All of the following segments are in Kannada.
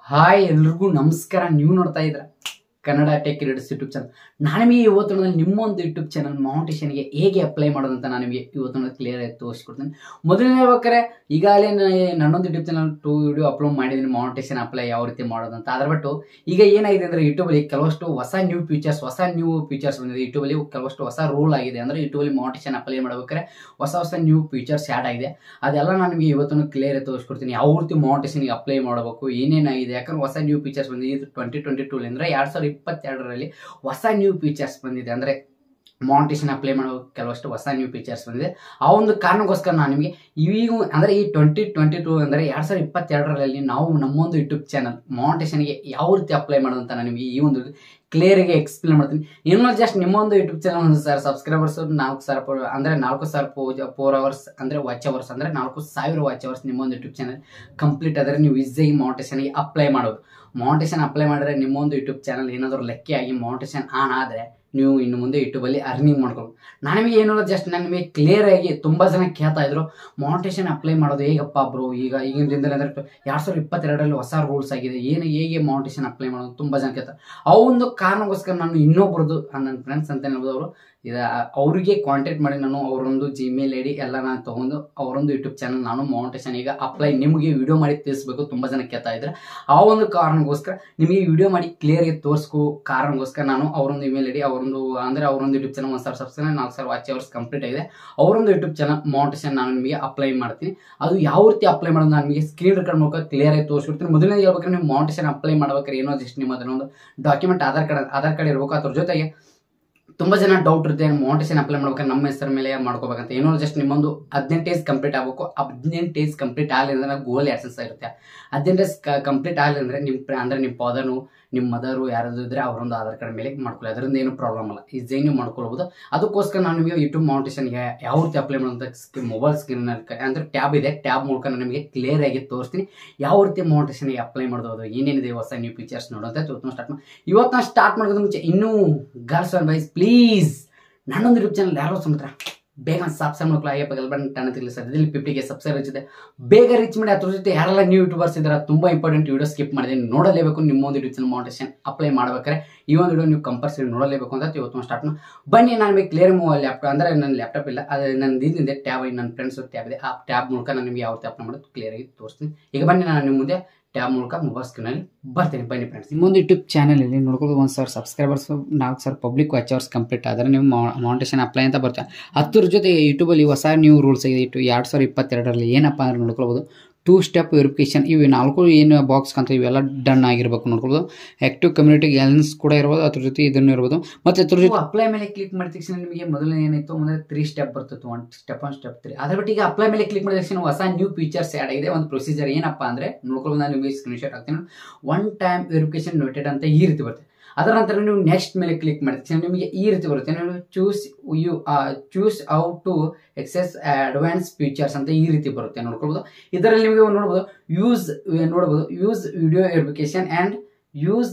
ಹಾಯ್ ಎಲ್ರಿಗೂ ನಮಸ್ಕಾರ ನೀವು ನೋಡ್ತಾ ಇದ್ರ Kannada tech creators YouTube channel ನಾನು ನಿಮಗೆ ಇವತ್ತು ನಿಮ್ಮೊಂದು ಯೂಟ್ಯೂಬ್ ಚಾನಲ್ ಮೌಂಟೇಶನ್ಗೆ ಹೇಗೆ ಅಪ್ಲೈ ಮಾಡೋದಂತ ನಾನು ನಿಮಗೆ ಇವತ್ತು ಕ್ಲಿಯರ್ ಆಗಿ ತೋರಿಸ್ಕೊಡ್ತೀನಿ ಮೊದಲನೇ ಹೇಳ್ಬೇಕಾರೆ ಈಗಾಗಲೇ ನನ್ನೊಂದು YouTube channel two video upload ಮಾಡಿದ್ದೀನಿ ಮೌಂಟೇಶನ್ ಅಪ್ಲೈ ಯಾವ ರೀತಿ ಮಾಡೋದಂತ ಅದ್ರ ಬಿಟ್ಟು ಈಗ ಏನಾಗಿದೆ ಅಂದರೆ ಯೂಟ್ಯೂಬಲ್ಲಿ ಕೆಲವಷ್ಟು ಹೊಸ ನ್ಯೂ ಫೀಚರ್ಸ್ ಹೊಸ ನ್ಯೂ ಫೀಚರ್ಸ್ ಬಂದಿದೆ ಯೂಟ್ಯೂಬಲ್ಲಿ ಕೆಲವಷ್ಟು ಹೊಸ ರೂಲ್ ಆಗಿದೆ ಅಂದರೆ ಯೂಟ್ಯೂಬಲ್ಲಿ ಮೌಂಟೇಶನ್ ಅಪ್ಲೈ ಮಾಡ್ಬೇಕಾದ್ರೆ ಹೊಸ ಹೊಸ ನ್ಯೂ ಫೀಚರ್ಸ್ ಆ್ಯಡ್ ಆಗಿದೆ ಅದೆಲ್ಲ ನಾನು ನಿಮಗೆ ಇವತ್ತು ಕ್ಲಿಯರ್ ತೋರಿಸ್ಕೊಡ್ತೀನಿ ಯಾವ ರೀತಿ ಮೌಂಟೇಶನ್ಗೆ ಅಪ್ಲೈ ಮಾಡಬೇಕು ಏನೇನಾಗಿದೆ ಯಾಕಂದ್ರೆ ಹೊಸ ನ್ಯೂ ಫೀಚರ್ಸ್ ಬಂದಿದೆ ಇದು ಟ್ವೆಂಟಿ ಟ್ವೆಂಟಿ ಟೂ ಅಂದರೆ ಎರಡು ಸಾವಿರದ ಇಪ್ಪತ್ತೆರಡರಲ್ಲಿ ಹೊಸ ನ್ಯೂ ಫೀಚರ್ಸ್ ಬಂದಿದೆ ಅಂದರೆ ಮೌಂಟೇಶನ್ ಅಪ್ಲೈ ಮಾಡೋ ಕೆಲವಷ್ಟು ಹೊಸ ನ್ಯೂ ಫೀಚರ್ಸ್ ಬಂದಿದೆ ಆ ಒಂದು ಕಾರಣಕ್ಕೋಸ್ಕರ ನಾನು ನಿಮಗೆ ಈಗ ಅಂದರೆ ಈ ಟ್ವೆಂಟಿ ಟ್ವೆಂಟಿ ಟೂ ಅಂದರೆ ಎರಡು ಸಾವಿರದ ಇಪ್ಪತ್ತೆರಡರಲ್ಲಿ ನಾವು ನಮ್ಮೊಂದು ಯೂಟ್ಯೂಬ್ ಚಾನಲ್ ಮೌಂಟೇಶನ್ಗೆ ಯಾವ ರೀತಿ ಅಪ್ಲೈ ಮಾಡೋದಂತ ನಾನು ನಿಮಗೆ ಈ ಒಂದು ಕ್ಲಿಯರಿಗೆ ಎಕ್ಸ್ಪ್ಲೇನ್ ಮಾಡ್ತೀನಿ ಇನ್ನೂ ಜಸ್ಟ್ ನಿಮ್ಮೊಂದು ಯೂಟ್ಯೂಬ್ ಚಾನಲ್ ಒಂದು ಸರ್ ಸಬ್ಸ್ಕ್ರೈಬರ್ಸ್ ನಾಲ್ಕು ಸಾವಿರ ಅಂದರೆ ನಾಲ್ಕು ಸಾವಿರ ಫೋರ್ ಅವರ್ಸ್ ಅಂದರೆ ವಾಚ್ ಅವರ್ಸ್ ಅಂದರೆ ನಾಲ್ಕು ಸಾವಿರ ವಾಚ್ ಅವರ್ಸ್ ನಿಮ್ಮೊಂದು ಯೂಟ್ಯೂಬ್ ಚಾನಲ್ ಕಂಪ್ಲೀಟ್ ಆದರೆ ನೀವು ಈಸಿಯಾಗಿ ಮೌಂಟೇಶನ್ಗೆ ಅಪ್ಲೈ ಮಾಡೋದು ಮೌಂಟೇಶನ್ ಅಪ್ಲೈ ಮಾಡಿದ್ರೆ ನಿಮ್ಮೊಂದು ಯೂಟ್ಯೂಬ್ ಚಾನಲ್ ಏನಾದರೂ ಲೆಕ್ಕಿಯಾಗಿ ಮೌಂಟೇಶನ್ ಆನ್ ಆದರೆ ನೀವು ಇನ್ನು ಮುಂದೆ ಯೂಟ್ಯೂಬಲ್ಲಿ ಅರ್ನಿಂಗ್ ಮಾಡ್ಕೊಂಡು ನಾನು ನಿಮಗೆ ಏನಲ್ಲ ಜಸ್ಟ್ ನಾನು ನಿಮಗೆ ಕ್ಲಿಯರ್ ಆಗಿ ತುಂಬ ಜನ ಕೇಳ್ತಾ ಇದ್ರು ಮೌಂಟೇಶನ್ ಅಪ್ಲೈ ಮಾಡೋದು ಹೇಗಪ್ಪ ಬ್ರೋ ಈಗ ಈಗಿನ ದಿನದಲ್ಲಿ ಅಂದರೆ ಎರಡು ಸಾವಿರದ ಇಪ್ಪತ್ತೆರಡರಲ್ಲಿ ಹೊಸ ರೂಲ್ಸ್ ಆಗಿದೆ ಏನು ಹೇಗೆ ಮೌಂಟೇಶನ್ ಅಪ್ಲೈ ಮಾಡೋದು ತುಂಬ ಜನ ಕೇಳ್ತಾರೆ ಆ ಒಂದು ಕಾರಣಕ್ಕೋಸ್ಕರ ನಾನು ಇನ್ನೊಬ್ರದ್ದು ನನ್ನ ಫ್ರೆಂಡ್ಸ್ ಅಂತ ಹೇಳ್ಬೋದು ಅವರು ಇದು ಅವರಿಗೆ ಕಾಂಟ್ಯಾಕ್ಟ್ ಮಾಡಿ ನಾನು ಅವರೊಂದು ಜಿಮೇಲ್ ಐ ಡಿ ಎಲ್ಲ ನಾನು ತೊಗೊಂಡು ಅವರೊಂದು ಯೂಟ್ಯೂಬ್ ಚಾನಲ್ ನಾನು ಮೌಂಟೇಶನ್ ಈಗ ಅಪ್ಲೈ ನಿಮಗೆ ವಿಡಿಯೋ ಮಾಡಿ ತಿಳಿಸ್ಬೇಕು ತುಂಬ ಜನ ಕೇಳ್ತಾ ಇದ್ದಾರೆ ಆ ಒಂದು ಕಾರಣಕ್ಕೋಸ್ಕರ ನಿಮಗೆ ವಿಡಿಯೋ ಮಾಡಿ ಕ್ಲಿಯರ್ಗೆ ತೋರಿಸ್ಕೋ ಕಾರಣಕ್ಕೋಸ್ಕರ ನಾನು ಅವರೊಂದು ಇಮೇಲ್ ಐ ಡಿ ಅವರೊಂದು ಅಂದರೆ ಅವರೊಂದು ಯೂಟ್ಯೂಬ್ ಚಾನಲ್ ಒಂದು ಸಾವಿರ ಸಬ್ಸ್ಕ್ರೈಬ್ ನಾಲ್ಕು ಸಾವಿರ ವಾಚ್ ಅವರ್ಸ್ ಕಂಪ್ಲೀಟ್ ಆಗಿದೆ ಅವರೊಂದು ಯೂಟ್ಯೂಬ್ ಚಾನಲ್ ಮೌಂಟೇಶನ್ ನಾನು ನಿಮಗೆ ಅಪ್ಲೈ ಮಾಡ್ತೀನಿ ಅದು ಯಾವ ರೀತಿ ಅಪ್ಲೈ ಮಾಡೋದು ನಾನು ನಿಮಗೆ ಸ್ಕ್ರೀನ್ ರೆಕಾರ್ಡ್ ಮೂಲಕ ಕ್ಲಿಯರ್ ಆಗಿ ತೋರಿಸ್ಬಿಡ್ತೀನಿ ಮೊದಲನೇ ಹೇಳ್ಬೇಕಾದ್ರೆ ನೀವು ಮೌಂಟೇಶನ್ ಅಪ್ಲೈ ಮಾಡ್ಬೇಕಾದ್ರೆ ಏನೋ ಜಸ್ಟ್ ನಿಮ್ಮ ಹತ್ರ ಒಂದು document Aadhaar card Aadhaar card ಇರಬೇಕು ಅದ್ರ ಜೊತೆಗೆ ತುಂಬ ಜನ ಡೌಟ್ ಇರುತ್ತೆ ಮೌಂಟೇಶನ್ ಅಪ್ಲೈ ಮಾಡ್ಬೇಕಾದ್ರೆ ನಮ್ಮ ಹೆಸರ ಮೇಲೆ ಮಾಡ್ಕೋಬೇಕಂತ ಏನೋ ಜಸ್ಟ್ ನಿಮ್ಮೊಂದು ಹದಿನೆಂಟು ಏಜ್ ಕಂಪ್ಲೀಟ್ ಆಗಬೇಕು ಹದಿನೆಂಟು ಏಜ್ ಕಂಪ್ಲೀಟ್ ಆಗಲಿ ಅಂದ್ರೆ ಗೋಲ್ ಆ್ಯಸೆನ್ಸ್ ಇರುತ್ತೆ ಹದಿನೆಂಟು ಏಜ್ ಕಂಪ್ಲೀಟ್ ಆಗಲಿ ಅಂದರೆ ನಿಮ್ಮ ಅಂದರೆ ನಿಮ್ಮ ಫಾದರ್ನು ನಿಮ್ಮ ಮದರು ಯಾರಾದ್ರು ಇದ್ರೆ ಅವರೊಂದು ಆಧಾರ್ ಕಾರ್ಡ್ ಮೇಲೆ ಮಾಡ್ಕೊಳ್ಳಿ ಅದರಿಂದ ಏನು ಪ್ರಾಬ್ಲಮ್ ಅಲ್ಲ ಈಸಿಯಾಗಿ ನೀವು ಮಾಡ್ಕೊಳ್ಬೋದು ಅದಕ್ಕೋಸ್ಕರ ನಾನು ನಿಮಗೆ ಯೂಟ್ಯೂಬ್ ಮೌಂಟೇಶನ್ಗೆ ಯಾವ ರೀತಿ ಅಪ್ಲೈ ಮಾಡೋಂಥ ಮೊಬೈಲ್ ಸ್ಕ್ರೀನ್ ಅಂದರೆ ಟ್ಯಾಬ್ ಇದೆ ಟ್ಯಾಬ್ ಮೂಲಕ ನಾನು ನಿಮಗೆ ಕ್ಲಿಯರ್ ಆಗಿ ತೋರಿಸ್ತೀನಿ ಯಾವ ರೀತಿ ಮೌಂಟೇಶನ್ಗೆ ಅಪ್ಲೈ ಮಾಡೋದು ಏನೇನಿದೆ ಹೊಸ ನ್ಯೂ ಫೀಚರ್ಸ್ ನೋಡೋಂತ ಇವತ್ತು ಸ್ಟಾರ್ಟ್ ಮಾಡಿ ಇವತ್ತು ನಾನು ಸ್ಟಾರ್ಟ್ ಮಾಡೋದು ಮುಂಚೆ ಇನ್ನೂ ಗರ್ಲ್ಸ್ ಅಂಡ್ ಬೈಸ್ ಪ್ಲೀಸ್ ನನ್ನೊಂದು ಯೂಟ್ಯೂಬ್ ಚಾನಲ್ ಯಾರೋ ಸುಮಿತ್ರ ಬೇಗ ಸಬ್ಸ್ಕ್ರೈಬ್ ಮಾಡ್ಕೊಳ್ಳಿ ಅಯ್ಯಪ್ಪ ಗಲ್ಬನ್ ಟನ್ ತಿಳಿ ಸದ್ಯದಲ್ಲಿ ಫಿಫ್ಟಿಗೆ ಸಬ್ಸ್ಕ್ರೈಬ್ ಹಚ್ಚಿದೆ ಬೇಗ ರೀಚ್ ಮಾಡಿ ಅದ್ರ ಜೊತೆ ಯಾರೆಲ್ಲ ನ್ಯೂ ಯೂಟ್ಯೂಬರ್ಸ್ ಇದ್ದಾರೆ ತುಂಬ ಇಂಪಾರ್ಟೆಂಟ್ ವಿಡಿಯೋ ಸ್ಕಿಪ್ ಮಾಡಿದೆ ನೋಡಲೇಬೇಕು ನಿಮ್ಮೊಂದು ಯೂಟ್ಯೂಬ್ ಚಾನಲ್ ಮೌಂಟೇಶನ್ ಅಪ್ಲೈ ಮಾಡ್ಬೇಕಾದ್ರೆ ಈ ಒಂದು ವಿಡಿಯೋ ನೀವು ಕಂಪಲ್ಸರಿ ನೋಡಲೇಬೇಕು ಅಂತ ಇವತ್ತು ಸ್ಟಾರ್ಟ್ ಮಾಡಿ ಬನ್ನಿ ನಾನು ನಿಮಗೆ ಕ್ಲಿಯರ್ ಲ್ಯಾಪ್ಟಾಪ್ ಅಂದರೆ ನನ್ನ ಲ್ಯಾಪ್ಟಾಪ್ ಇಲ್ಲ ಅದು ನನ್ನ ಹಿಂದೆ ಟ್ಯಾಬ್ ನನ್ನ ಫ್ರೆಂಡ್ಸ್ ಟ್ಯಾಬ್ ಇದೆ ಆ ಟ್ಯಾಬ್ ಮೂಲಕ ನಾನು ನಿಮಗೆ ಯಾವ ರೀತಿ ಅಪ್ಲೈ ಮಾಡೋದು ಕ್ಲಿಯರ್ ಆಗಿ ತೋರಿಸ್ತೀನಿ ಈಗ ಬನ್ನಿ ನಾನು ನಿಮ್ಮ ಮುಂದೆ ಟ್ಯಾಬ್ ಮೂಲಕ ಮೊಬೈಲ್ ಸ್ಕ್ರೀನಲ್ಲಿ ಬರ್ತೀನಿ ಬನ್ನಿ ಫ್ರೆಂಡ್ಸ್ ನಿಮ್ಮೊಂದು ಯೂಟ್ಯೂಬ್ ಚಾನಲಲ್ಲಿ ನೋಡ್ಕೊಂಡು ಒಂದು ಸಾವಿರ ಸಬ್ಸ್ಕ್ರೈಬರ್ಸ್ ನಾಲ್ಕು ಸಾವಿರ ಪಬ್ಲಿಕ್ ವಾಚ್ ಅವರ್ಸ್ ಕಂಪ್ಲೀಟ್ ಆದರೆ ನೀವು ಮೌಂಟೇಶನ್ ಅಪ್ಲೈ ಅಂತ ಬರ್ತದೆ ಹತ್ತರ ಜೊತೆ ಯೂಟ್ಯೂಬಲ್ಲಿ ಹೊಸ ನ್ಯೂ ರೂಲ್ಸ್ ಆಗಿದೆ ಇಟ್ಟು ಎರಡು ಸಾವಿರ ಇಪ್ಪತ್ತೆರಡರಲ್ಲಿ ಏನಪ್ಪ ಅಂದ್ರೆ ನೋಡ್ಕೊಳ್ಬೋದು ಟೂ ಸ್ಟೆಪ್ ವೆರಿಫಿಕೇಶನ್ ಇವು ನಾಲ್ಕು ಏನು ಬಾಕ್ಸ್ ಕಾಣ್ತಾ ಇವೆಲ್ಲ ಡನ್ ಆಗಿರ್ಬೇಕು ನೋಡ್ಕೊಳ್ಬೋದು ಆ್ಯಕ್ಟಿವ್ ಕಮ್ಯುನಿಟಿ ಗ್ಯಾಲೆನ್ಸ್ ಕೂಡ ಇರ್ಬೋದು ಅದ್ರ ಜೊತೆ ಇದನ್ನು ಇರ್ಬೋದು ಮತ್ತು ಅದ್ರ ಜೊತೆ ಅಪ್ಲೈ ಮೇಲೆ ಕ್ಲಿಕ್ ಮಾಡಿದ ತಕ್ಷಣ ನಿಮಗೆ ಮೊದಲನೇ ಏನಿತ್ತು ಅಂದರೆ ತ್ರೀ ಸ್ಟೆಪ್ ಬರ್ತಿತ್ತು one step one step three ಅದ್ರ ಬಿಟ್ಟು ಈಗ ಅಪ್ಲೈ ಮೇಲೆ ಕ್ಲಿಕ್ ಮಾಡಿದ ತಕ್ಷಣ ಹೊಸ ನ್ಯೂ ಫೀಚರ್ಸ್ ಆ್ಯಡ್ ಆಗಿದೆ ಒಂದು ಪ್ರೊಸೀಜರ್ ಏನಪ್ಪ ಅಂದರೆ ನೋಡ್ಕೊಳ್ಳೋದು ನಾನು ನಿಮಗೆ ಸ್ಕ್ರೀನ್ ಶಾಟ್ ಹಾಕ್ತೀನಿ ಒನ್ ಟೈಮ್ ವೆರಿಫಿಕೇಶನ್ ನೋಟೆಡ್ ಅಂತ ಈ ರೀತಿ ಬರುತ್ತೆ ಅದರ ನಂತರ ನೀವು ನೆಕ್ಸ್ಟ್ ಮೇಲೆ ಕ್ಲಿಕ್ ಮಾಡಿದ ತಕ್ಷಣ ನಿಮಗೆ ಈ ರೀತಿ ಬರುತ್ತೆ ನೀವು choose you choose how to access advance features ಅಂತ ಈ ರೀತಿ ಬರುತ್ತೆ ನೋಡ್ಕೊಳ್ಬೋದು ಇದರಲ್ಲಿ ನಿಮಗೆ ನೋಡ್ಬೋದು ಯೂಸ್ ನೋಡ್ಬೋದು use video verification and use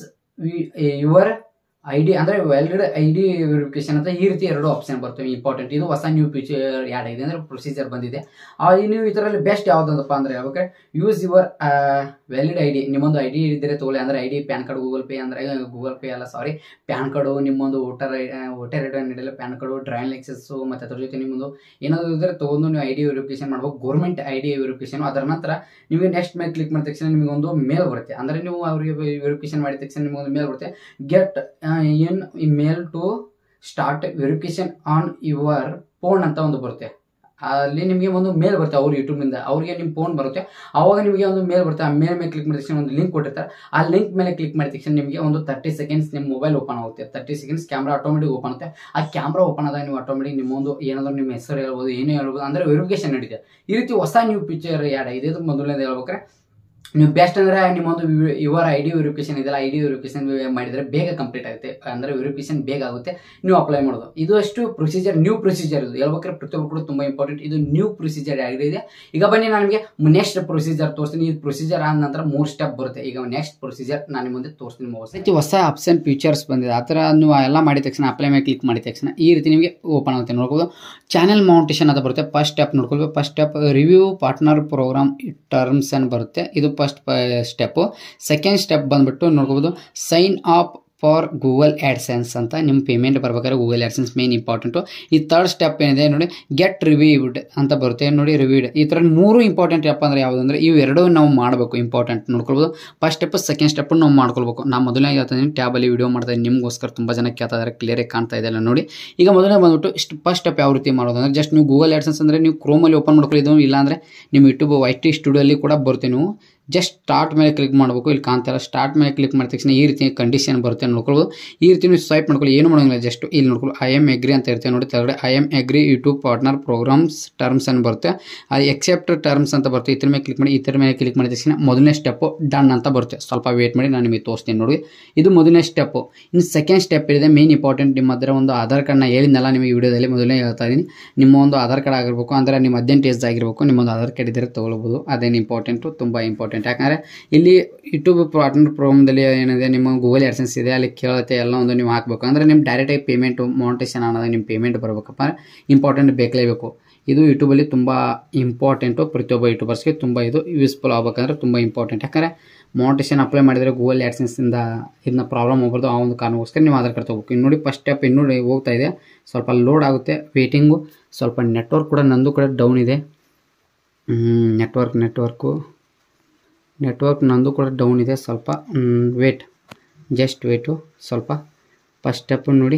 your I D ಅಂದರೆ ವ್ಯಾಲಿಡ್ ಐ ಡಿ ವೆರಿಫಿಕೇಶನ್ ಅಂತ ಈ ರೀತಿ ಎರಡು ಆಪ್ಷನ್ ಬರ್ತವೆ ಇಂಪಾರ್ಟೆಂಟ್ ಇದು ಹೊಸ ನ್ಯೂ ಫೀಚರ್ ಆ್ಯಡ್ ಆಗಿದೆ ಅಂದರೆ ಪ್ರೊಸೀಜರ್ ಬಂದಿದೆ ನೀವು ಇದರಲ್ಲಿ ಬೆಸ್ಟ್ ಯಾವುದಂತಪ್ಪ ಅಂದರೆ ಹೇಳ್ಬೇಕಾದ್ರೆ use your valid I D ನಿಮ್ಮೊಂದು ಐ ಡಿ ಇದ್ದರೆ ತೊಗೊಳ್ಳಿ ಅಂದರೆ I D PAN card Google Pay ಅಂದರೆ ಗೂಗಲ್ ಪೇ ಅಲ್ಲ ಸಾರಿ ಪ್ಯಾನ್ ಕಾರ್ಡು ನಿಮ್ಮೊಂದು voter I voter I D ನೀಡಲ್ಲ ಪ್ಯಾನ್ ಕಾರ್ಡು ಡ್ರೈವಿಂಗ್ ಲೈಸೆನ್ಸು ಮತ್ತು ಅದ್ರ ಜೊತೆ ನಿಮ್ಮೊಂದು ಏನಾದರೂ ಇದ್ದರೆ ತೊಗೊಂಡು ನೀವು ಐ ಡಿ ವೆರಿಫಿಕೇಶನ್ ಮಾಡ್ಬೇಕು ಗೌರ್ಮೆಂಟ್ ಐ ಡಿ ವೆರಿಫಿಕೇಶನ್ ಅದರ ನಂತರ ನಿಮಗೆ ನೆಕ್ಸ್ಟ್ ಮೇಲೆ ಕ್ಲಿಕ್ ಮಾಡಿದ ತಕ್ಷಣ ನಿಮಗೆ ಒಂದು ಮೇಲ್ ಬರುತ್ತೆ ಅಂದರೆ ನೀವು ಅವರಿಗೆ ವೆರಿಫಿಕೇಶನ್ ಮಾಡಿದ ತಕ್ಷಣ ನಿಮಗೆ ಒಂದು ಮೇಲ್ ಬರುತ್ತೆ get in mail to start verification on your phone ಅಂತ ಒಂದು ಬರುತ್ತೆ ಅಲ್ಲಿ ನಿಮಗೆ ಒಂದು ಮೇಲ್ ಬರುತ್ತೆ ಅವ್ರ ಯೂಟ್ಯೂಬ್ನಿಂದ ಅವ್ರಿಗೆ ನಿಮ್ಮ ಫೋನ್ ಬರುತ್ತೆ ಆವಾಗ ನಿಮಗೆ ಒಂದು ಮೇಲ್ ಬರುತ್ತೆ ಆ ಮೇಲ್ ಮೇಲೆ ಕ್ಲಿಕ್ ಮಾಡಿದ ತಕ್ಷಣ ಒಂದು ಲಿಂಕ್ ಕೊಟ್ಟಿರ್ತಾರೆ ಆ ಲಿಂಕ್ ಮೇಲೆ ಕ್ಲಿಕ್ ಮಾಡಿದ ತಕ್ಷಣ ನಿಮಗೆ ಒಂದು ತರ್ಟಿ ಸೆಕೆಂಡ್ಸ್ ನಿಮ್ಮ ಮೊಬೈಲ್ ಓಪನ್ ಆಗುತ್ತೆ thirty seconds camera automatic open ಆಗುತ್ತೆ ಆ ಕ್ಯಾಮ್ರಾ ಓಪನ್ ಆದಾಗ ನೀವು ಆಟೋಮೆಟಿಕ್ ನಿಮ್ಮೊಂದು ಏನಾದರೂ ನಿಮ್ಮ ಹೆಸರು ಹೇಳ್ಬೋದು ಏನೇ ಹೇಳ್ಬೋದು ಅಂದರೆ ವೆರಿಫಿಕೇಶನ್ ನಡೀತೆ ಈ ರೀತಿ ಹೊಸ ನ್ಯೂ ಪಿಕ್ಚರ್ ಆ್ಯಡ್ ಆಗಿದೆ ಇದು ಮೊದಲನೇದು ಹೇಳ್ಬೇಕಾರೆ ನೀವು ಬೆಸ್ಟ್ ಅಂದರೆ ನಿಮ್ಮೊಂದು ಯುವರ್ ಐ ಡಿ ವೆರಿಫಿಕೇಶನ್ ಇದೆಲ್ಲ ಐ ಡಿ ವೆರಿಫಿಕೇಶನ್ ಮಾಡಿದರೆ ಬೇಗ ಕಂಪ್ಲೀಟ್ ಆಗುತ್ತೆ ಅಂದರೆ ವೆರಿಫಿಕೇಶನ್ ಬೇಗ ಆಗುತ್ತೆ ನೀವು ಅಪ್ಲೈ ಮಾಡೋದು ಇದು ಅಷ್ಟು ಪ್ರೊಸೀಜರ್ ನ್ಯೂ ಪ್ರೊಸೀಜರ್ ಇದು ಹೇಳ್ಬೇಕಾದ್ರೆ ಪ್ರತಿಯೊಬ್ಬರು ಕೂಡ ತುಂಬ ಇಂಪಾರ್ಟೆಂಟ್ ಇದು ನ್ಯೂ ಪ್ರೊಸೀಜರ್ ಆಗಿದೆ ಈಗ ಬನ್ನಿ ನಾನು ನಿಮಗೆ ನೆಕ್ಸ್ಟ್ ಪ್ರೊಸೀಜರ್ ತೋರಿಸ್ತೀನಿ ಈ ಪ್ರೊಸೀಜರ್ ಆದ ನಂತರ ಮೂರು ಸ್ಟೆಪ್ ಬರುತ್ತೆ ಈಗ ನೆಕ್ಸ್ಟ್ ಪ್ರೊಸೀಜರ್ ನಾನು ನಿಮ್ಮ ಮುಂದೆ ತೋರಿಸ್ತೀನಿ ಹೊಸ ಹೊಸ ಆಪ್ಷನ್ ಫೀಚರ್ಸ್ ಬಂದಿದೆ ಆ ಥರ ನೀವು ಎಲ್ಲ ಮಾಡಿದ ತಕ್ಷಣ ಅಪ್ಲೈ ಮೇಲೆ ಕ್ಲಿಕ್ ಮಾಡಿದ ತಕ್ಷಣ ಈ ರೀತಿ ನಿಮಗೆ ಓಪನ್ ಆಗುತ್ತೆ ನೋಡ್ಬೋದು ಚಾನೆಲ್ ಮೌಂಟೇಶನ್ ಅಂತ ಬರುತ್ತೆ ಫಸ್ಟ್ ಸ್ಟೆಪ್ ನೋಡ್ಕೊಳ್ಬೇಕು first step review partner program terms ಅನ್ನು ಬರುತ್ತೆ ಇದು ಫಸ್ಟ್ ಸ್ಟೆಪ್ಪು ಸೆಕೆಂಡ್ ಸ್ಟೆಪ್ ಬಂದ್ಬಿಟ್ಟು ನೋಡ್ಕೋಬೋದು sign up for Google AdSense ಅಂತ ನಿಮ್ಮ ಪೇಮೆಂಟ್ ಬರ್ಬೇಕಾದ್ರೆ ಗೂಗಲ್ ಆ್ಯಡ್ಸೆನ್ಸ್ ಮೇನ್ ಇಂಪಾರ್ಟೆಂಟು ಈ ತರ್ಡ್ ಸ್ಟೆಪ್ ಏನಿದೆ ನೋಡಿ ಗೆಟ್ ರಿವ್ಯೂಡ್ ಅಂತ ಬರುತ್ತೆ ನೋಡಿ ರಿವ್ಯೂಡ್ ಈ ಥರ ಮೂರು ಇಂಪಾರ್ಟೆಂಟ್ ಯಾಪ ಅಂದರೆ ಯಾವುದು ಅಂದರೆ ಇವು ಎರಡೂ ನಾವು ಮಾಡಬೇಕು ಇಂಪಾರ್ಟೆಂಟ್ ನೋಡ್ಕೊಳ್ಬೋದು ಫಸ್ಟ್ ಸ್ಟೆಪ್ ಸೆಕೆಂಡ್ ಸ್ಟೆಪ್ ನಾವು ಮಾಡ್ಕೊಳ್ಬೇಕು ನಾನು ಮೊದಲನೇ ಹೇಳ್ತೀನಿ ಟ್ಯಾಬಲ್ಲಿ ವಿಡಿಯೋ ಮಾಡ್ತಾ ಇದ್ದೀನಿ ನಿಮಗೋಸ್ಕರ ತುಂಬ ಜನ ಕೇಳ್ತಾ ಇದ್ದಾರೆ ಕ್ಲಿಯರಾಗಿ ಕಾಣ್ತಾ ಇದೆ ಅಲ್ಲ ನೋಡಿ ಈಗ ಮೊದಲನೇ ಬಂದ್ಬಿಟ್ಟು ಇಷ್ಟು ಫಸ್ಟ್ ಸ್ಟೆಪ್ ಯಾವ ರೀತಿ ಮಾಡೋದು ಅಂದರೆ ಜಸ್ಟ್ ನೀವು ಗೂಗಲ್ ಆ್ಯಡ್ಸೆನ್ಸ್ ಅಂದರೆ ನೀವು ಕ್ರೋಮಲ್ಲಿ ಓಪನ್ ಮಾಡ್ಕೊಳ್ಳಿದ್ದು ಇಲ್ಲಾಂದರೆ ನಿಮ್ಮ ಯೂಟ್ಯೂಬ್ ವೈ ಟಿ ಸ್ಟುಡಿಯೋಲ್ಲಿ ಕೂಡ ಬರ್ತೀವಿ ನೀವು ಜಸ್ಟ್ ಸ್ಟಾರ್ಟ್ ಮೇಲೆ ಕ್ಲಿಕ್ ಮಾಡಬೇಕು ಇಲ್ಲಿ ಕಾಣ್ತಾರ ಸ್ಟಾರ್ಟ್ ಮೇಲೆ ಕ್ಲಿಕ್ ಮಾಡಿದ ತಕ್ಷಣ ಈ ರೀತಿ ಕಂಡೀಷನ್ ಬರುತ್ತೆ ನೋಡ್ಕೊಳ್ಬೋದು ಈ ರೀತಿ ನೀವು ಸ್ವೈಪ್ ಮಾಡ್ಕೊಳ್ಳಿ ಏನು ಮಾಡೋಂಗಿಲ್ಲ ಜಸ್ಟ್ ಇಲ್ಲಿ ನೋಡ್ಕೊಳ್ಳಿ ಐ ಎಮ್ ಎಗ್ರಿ ಅಂತ ಇರುತ್ತೆ ನೋಡಿ ಕೆಳಗಡೆ I am agree YouTube partner programs terms ಅಂತ ಬರುತ್ತೆ ಅದು ಎಕ್ಸೆಪ್ಟ್ ಟರ್ಮ್ಸ್ ಅಂತ ಬರುತ್ತೆ ಇದ್ರ ಮೇಲೆ ಕ್ಲಿಕ್ ಮಾಡಿ ಇದ್ರ ಮೇಲೆ ಕ್ಲಿಕ್ ಮಾಡಿದ ತಕ್ಷಣ ಮೊದಲನೇ ಸ್ಟೆಪ್ಪು ಡನ್ ಅಂತ ಬರುತ್ತೆ ಸ್ವಲ್ಪ ವೇಟ್ ಮಾಡಿ ನಾನು ನಿಮಗೆ ತೋರಿಸ್ತೀನಿ ನೋಡಿ ಇದು ಮೊದಲನೇ ಸ್ಟೆಪ್ಪು ಇನ್ನು ಸೆಕೆಂಡ್ ಸ್ಟೆಪ್ ಇದೆ ಮೇನ್ ಇಂಪಾರ್ಟೆಂಟ್ ನಿಮ್ಮ ಹತ್ರ ಒಂದು ಆಧಾರ್ ಕಾರ್ಡ್ನ ಹೇಳಿದ್ನಲ್ಲ ನಿಮಗೆ ವಿಡಿಯೋದಲ್ಲಿ ಮೊದಲೇ ಹೇಳ್ತಾ ಇದ್ದೀನಿ ನಿಮ್ಮ ಒಂದು ಆಧಾರ್ ಕಾರ್ಡ್ ಆಗಿರಬೇಕು ಅಂದರೆ ನಿಮ್ಮ ಹದಿನೆಂಟು ಏಜ್ ಆಗಿರಬೇಕು ನಿಮ್ಮೊಂದು ಆಧಾರ್ ಕಾರ್ಡ್ ಇದ್ದರೆ ತೊಗೊಳ್ಬೋದು ಅದೇನು ಇಂಪಾರ್ಟೆಂಟು ತುಂಬ ಇಂಪಾರ್ಟೆಂಟ್ ಯಾಕಂದರೆ ಇಲ್ಲಿ ಯೂಟ್ಯೂಬ್ ಪಾರ್ಟ್ನರ್ ಪ್ರೋಗ್ರಾಮ್ದಲ್ಲಿ ಏನಿದೆ ನಿಮ್ಮ ಗೂಗಲ್ ಆ್ಯಡ್ಸೆನ್ಸ್ ಇದೆ ಅಲ್ಲಿ ಕೇಳುತ್ತೆ ಎಲ್ಲ ಒಂದು ನೀವು ಹಾಕಬೇಕು ಅಂದರೆ ನಿಮ್ಮ ಡೈರೆಕ್ಟಾಗಿ ಪೇಮೆಂಟು ಮೌಂಟೇಶನ್ ಅನ್ನೋದು ನಿಮ್ಮ ಪೇಮೆಂಟ್ ಬರಬೇಕಪ್ಪ ಅಂದರೆ ಇಂಪಾರ್ಟೆಂಟ್ ಬೇಕಲೇಬೇಕು ಇದು ಯೂಟ್ಯೂಬಲ್ಲಿ ತುಂಬ ಇಂಪಾರ್ಟೆಂಟು ಪ್ರತಿಯೊಬ್ಬ ಯೂಟ್ಯೂಬರ್ಸ್ಗೆ ತುಂಬ ಇದು ಯೂಸ್ಫುಲ್ ಆಗ್ಬೇಕಂದ್ರೆ ತುಂಬ ಇಂಪಾರ್ಟೆಂಟ್ ಯಾಕಂದರೆ ಮೌಂಟೇಶನ್ ಅಪ್ಲೈ ಮಾಡಿದರೆ ಗೂಗಲ್ ಆ್ಯಡ್ಸೆನ್ಸಿಂದ ಇದನ್ನ ಪ್ರಾಬ್ಲಮ್ ಹೋಗ್ಬಾರ್ದು ಆ ಒಂದು ಕಾರಣಕ್ಕೋಸ್ಕರ ನೀವು ಆಧಾರ್ ಕಾರ್ಡ್ ತೊಗೋಬೇಕು ಇನ್ನು ನೋಡಿ ಫಸ್ಟ್ ಸ್ಟೆಪ್ ಇನ್ನೂ ಹೋಗ್ತಾ ಇದೆ ಸ್ವಲ್ಪ ಲೋಡ್ ಆಗುತ್ತೆ ವೇಟಿಂಗು ಸ್ವಲ್ಪ ನೆಟ್ವರ್ಕ್ ಕೂಡ ನಂದು ಕೂಡ ಡೌನ್ ಇದೆ ನೆಟ್ವರ್ಕ್ ನೆಟ್ವರ್ಕು ನೆಟ್ವರ್ಕ್ ನಂದು ಕೂಡ ಡೌನ್ ಇದೆ ಸ್ವಲ್ಪ ವೇಟ್ ಜಸ್ಟ್ ವೇಟು ಸ್ವಲ್ಪ ಫಸ್ಟ್ ಸ್ಟೆಪ್ ನೋಡಿ